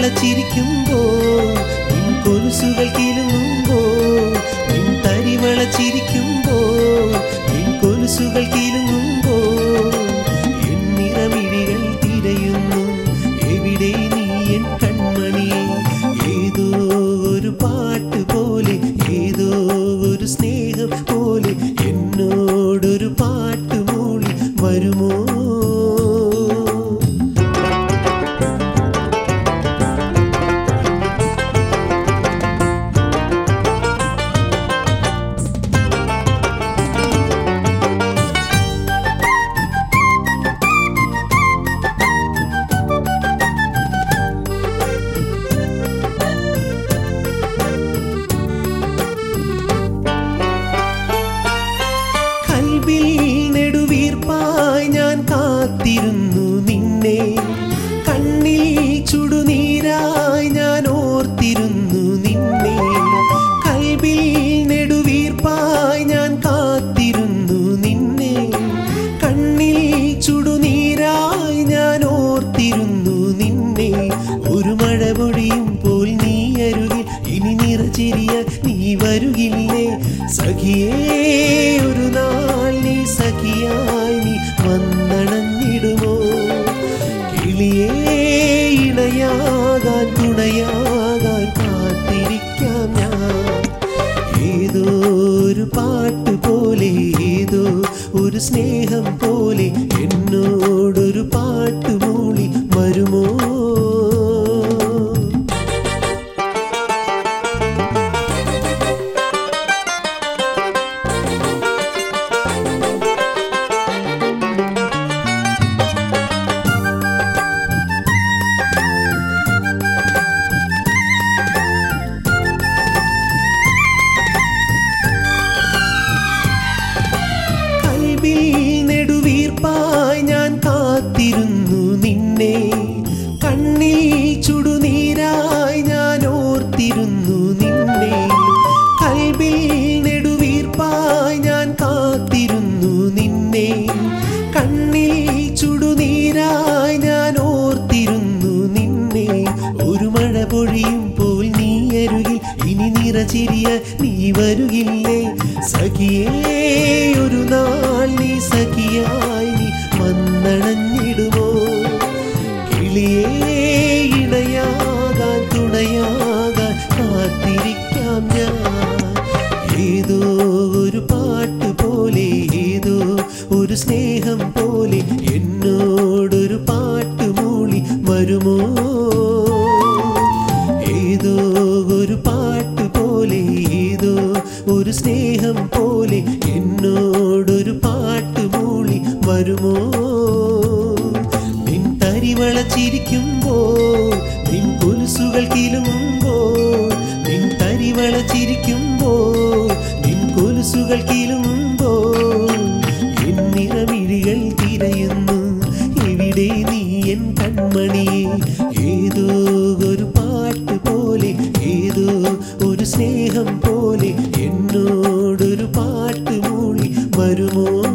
ചിരിക്കുമ്പോൾ നിൻ കൊലുസുകൾ കിലുങ്ങുമ്പോൾ നിൻ തരിവള ചിരിക്കുമ്പോൾ നിൻ കൊലുസുകൾ കിലുങ്ങുമ്പോൾ എൻ നിറമിഴികൾ തിരയുന്നു എവിടെ നീ എൻ കൺമണിയെ ഏതോ ഒരു പാട്ട് പോലെ ഏതോ ഒരു സ്നേഹം പോലെ എന്നോടൊരു പാട്ട് മൂളി വരുമോ കൽവിൽ നെടുവീർപ്പായി ഞാൻ കാത്തിരുന്നു നിന്നെ കണ്ണിൽ ചുടുനീരായി ഞാൻ ഓർത്തിരുന്നു നിന്നെ കൽവിൽ നെടുവീർപ്പായി ഞാൻ കാത്തിരുന്നു നിന്നെ കണ്ണിൽ ചുടുനീരായി ഞാൻ ഓർത്തിരുന്നു നിന്നെ ഒരു മഴ പൊഴിയും പോൽ നീ അരുകിൽ ഇനി നിറചെരിയ നീ വരുകില്ലേ സഖിയേ ഒരു നാൾ നീ സഖിയായി നീ വന്നണഞ്ഞിടുമോ കിളിയേ ഇണയാകാൻ തുണയാകാൻ കാത്തിരിക്കാം ഞാൻ ഏതോ ഒരു പാട്ട് പോലെ ഏതോ ഒരു സ്നേഹം പോലെ എന്നോടൊരു പാട്ട് മൂളി വരുമോ കൽവിൽ നെടുവീർപ്പായി ഞാൻ കാത്തിരുന്നു നിന്നെ കണ്ണിൽ ചുടുനീരായി ഞാൻ ഓർത്തിരുന്നു നിന്നെ കൽവിൽ നെടുവീർപ്പായി ഞാൻ കാത്തിരുന്നു നിന്നെ കണ്ണിൽ ചുടുനീരായി ഞാൻ ഓർത്തിരുന്നു നിന്നെ ഒരു മഴ പൊഴിയും പോൽ നീ അരുകിൽ ഇനി നിറചിരിയ നീ വരുകില്ലേ സഖിയേ ഒരു നാൾ നീ സഖിയായി നീ വന്നണഞ്ഞിടുമോ കിളിയേ ഇണയാകാൻ തുണയാകാൻ കാത്തിരിക്കാം ഞാൻ ഏതോ ഒരു പാട്ട് പോലെ ഏതോ ഒരു സ്നേഹം പോലെ എന്നോടൊരു പാട്ട് മൂളി വരുമോ ഏതോ ഒരു പാട്ട് പോലെ ഏതോ ഒരു സ്നേഹം പോലെ എന്നോടൊരു പാട്ട് മൂളി വരുമോ നിൻ തരിവള ചിരിക്കുമ്പോൾ നിൻ കൊലുസുകൾ കിലുങ്ങുമ്പോൾ നിൻ തരിവള ചിരിക്കുമ്പോൾ നിൻ കൊലുസുകൾ കിലുങ്ങുമ്പോൾ എൻ നിറമിഴികൾ തിരയുന്നു എവിടെ നീ എൻ കൺമണിയെ ഏതോ ഒരു പാട്ട് പോലെ ഏതോ ഒരു സ്നേഹം പോലെ എന്നോടൊരു പാട്ട് മൂളി വരുമോ